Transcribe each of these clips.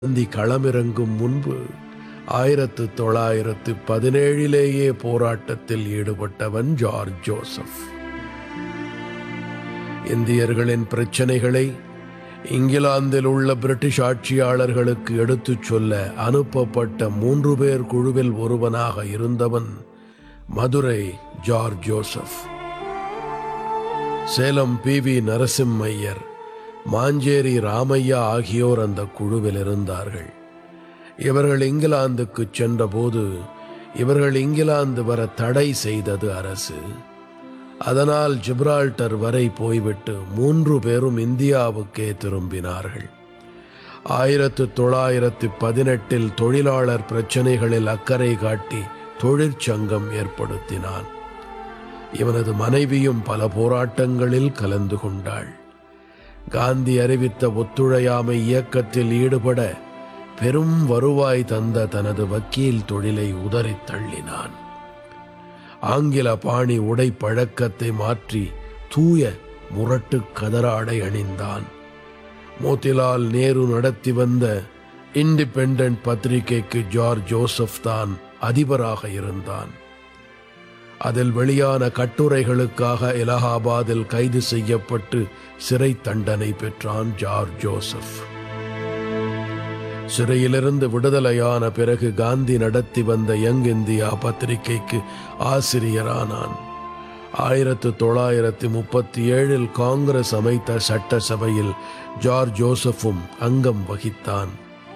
காந்தி களமிறங்கும் முன்பு ஆயிரத்து தொள்ளாயிரத்து பதினேழிலேயே போராட்டத்தில் ஈடுபட்டவன் ஜார்ஜ் ஜோசப் இந்தியர்களின் பிரச்சனைகளை இங்கிலாந்தில் உள்ள பிரிட்டிஷ் ஆட்சியாளர்களுக்கு எடுத்துச் சொல்ல அனுப்பப்பட்ட மூன்று பேர் குழுவில் ஒருவனாக இருந்தவன் Madurai George Joseph Salem P V Narasimhaiyer Mancheri Ramaiah ஆகியோர் அந்த குழுவில் இருந்தார்கள் இவர்கள் இங்கிலாந்துக்கு சென்றபோது இவர்கள் இங்கிலாந்து வர தடை செய்தது அரசு அதனால் ஜிப்ரால்டர் வரை போய்விட்டு மூன்று பேரும் இந்தியாவுக்கே திரும்பினார்கள் ஆயிரத்து தொள்ளாயிரத்து பதினெட்டில் தொழிலாளர் பிரச்சனைகளில் அக்கறை காட்டி தொழிற்சங்கம் ஏற்படுத்தினான் இவனது மனைவியும் பல போராட்டங்களில் கலந்து கொண்டாள் காந்தி அறிவித்த ஒத்துழையாமை இயக்கத்தில் ஈடுபட பெரும் வருவாய் தந்த தனது வக்கீல் தொழிலை உதறித் தள்ளினான் ஆங்கில பாணி உடை பழக்கத்தை மாற்றி தூய முரட்டு கதராடை அணிந்தான் மோதிலால் நேரு நடத்தி வந்த இண்டிபெண்டன்ட் பத்திரிகைக்கு ஜார்ஜ் ஜோசப் தான் அதிபராக இருந்தான் அதில் வெளியான கட்டுரைகளுக்காக இலகாபாத்தில் கைது செய்யப்பட்டு சிறை தண்டனை பெற்றான் ஜார்ஜ் ஜோசப் சிறையிலிருந்து விடுதலையான பிறகு காந்தி நடத்தி வந்த யங் இந்தியா பத்திரிகைக்கு ஆசிரியரானான் ஆயிரத்து தொள்ளாயிரத்து முப்பத்தி ஏழில் காங்கிரஸ் அமைத்த சட்டசபையில் ஜார்ஜ் ஜோசப்பும் அங்கம் வகித்தான்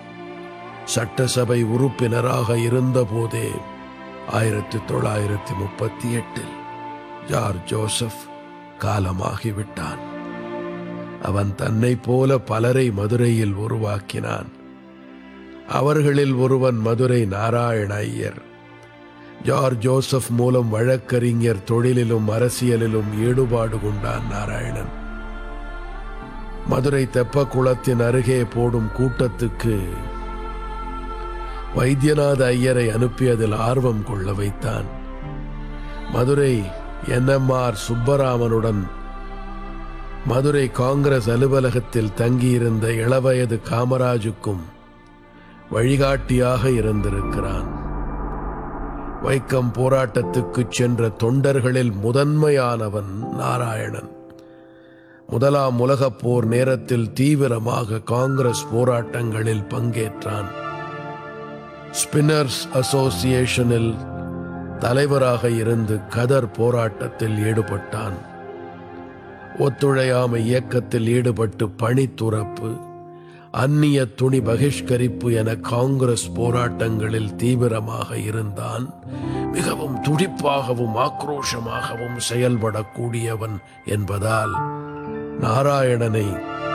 சட்டசபை உறுப்பினராக இருந்தபோதே ஆயிரத்தி தொள்ளாயிரத்தி முப்பத்தி எட்டில் ஜார்ஜ் ஜோசப் காலமாகிவிட்டான் அவன் தன்னைப் போல பலரை மதுரையில் உருவாக்கினான் அவர்களில் ஒருவன் மதுரை நாராயண ஐயர் ஜார்ஜ் ஜோசப் மூலம் வழக்கறிஞர் தொழிலிலும் அரசியலிலும் ஈடுபாடு கொண்டான் நாராயணன் மதுரை தெப்பக்குளத்தின் அருகே போடும் கூட்டத்துக்கு வைத்தியநாத ஐயரை அனுப்பியதில் ஆர்வம் கொள்ள வைத்தான் மதுரை என்எம்ஆர் சுப்பராமனுடன் மதுரை காங்கிரஸ் அலுவலகத்தில் தங்கியிருந்த இளவயது காமராஜுக்கும் வழிகாட்டியாக இருந்திருக்கிறான் வைக்கம் போராட்டத்துக்கு சென்ற தொண்டர்களில் முதன்மையானவன் நாராயணன் முதலாம் உலகப் போர் நேரத்தில் தீவிரமாக காங்கிரஸ் போராட்டங்களில் பங்கேற்றான் ஸ்பின்னர்ஸ் அசோசியேஷனில் தலைவராக இருந்து கதர் போராட்டத்தில் ஈடுபட்டான் ஒத்துழையாமை இயக்கத்தில் ஈடுபட்டு பணி துறப்பு அந்நிய துணி பகிஷ்கரிப்பு என காங்கிரஸ் போராட்டங்களில் தீவிரமாக இருந்தான் மிகவும் துடிப்பாகவும் ஆக்ரோஷமாகவும் செயல்படக்கூடியவன் என்பதால் நாராயணனை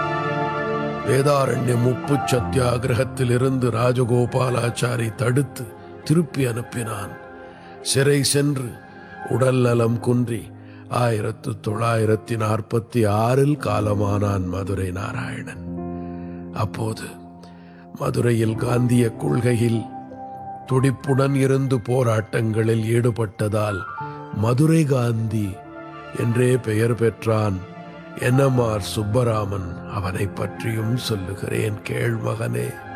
வேதாரண்ய முப்பு சத்தியாகிரகத்தில் இருந்து ராஜகோபாலாச்சாரி தடுத்து திருப்பி அனுப்பினான் சிறை சென்று உடல் நலம் குன்றி ஆயிரத்து தொள்ளாயிரத்தி நாற்பத்தி ஆறில் காலமானான் மதுரை நாராயணன் அப்போது மதுரையில் காந்திய கொள்கையில் துடிப்புடன் இருந்து போராட்டங்களில் ஈடுபட்டதால் மதுரை காந்தி என்றே பெயர் பெற்றான் என்எம்ஆர் சுப்பராமன் அவனை பற்றியும் சொல்லுகிறேன் கேள் மகனே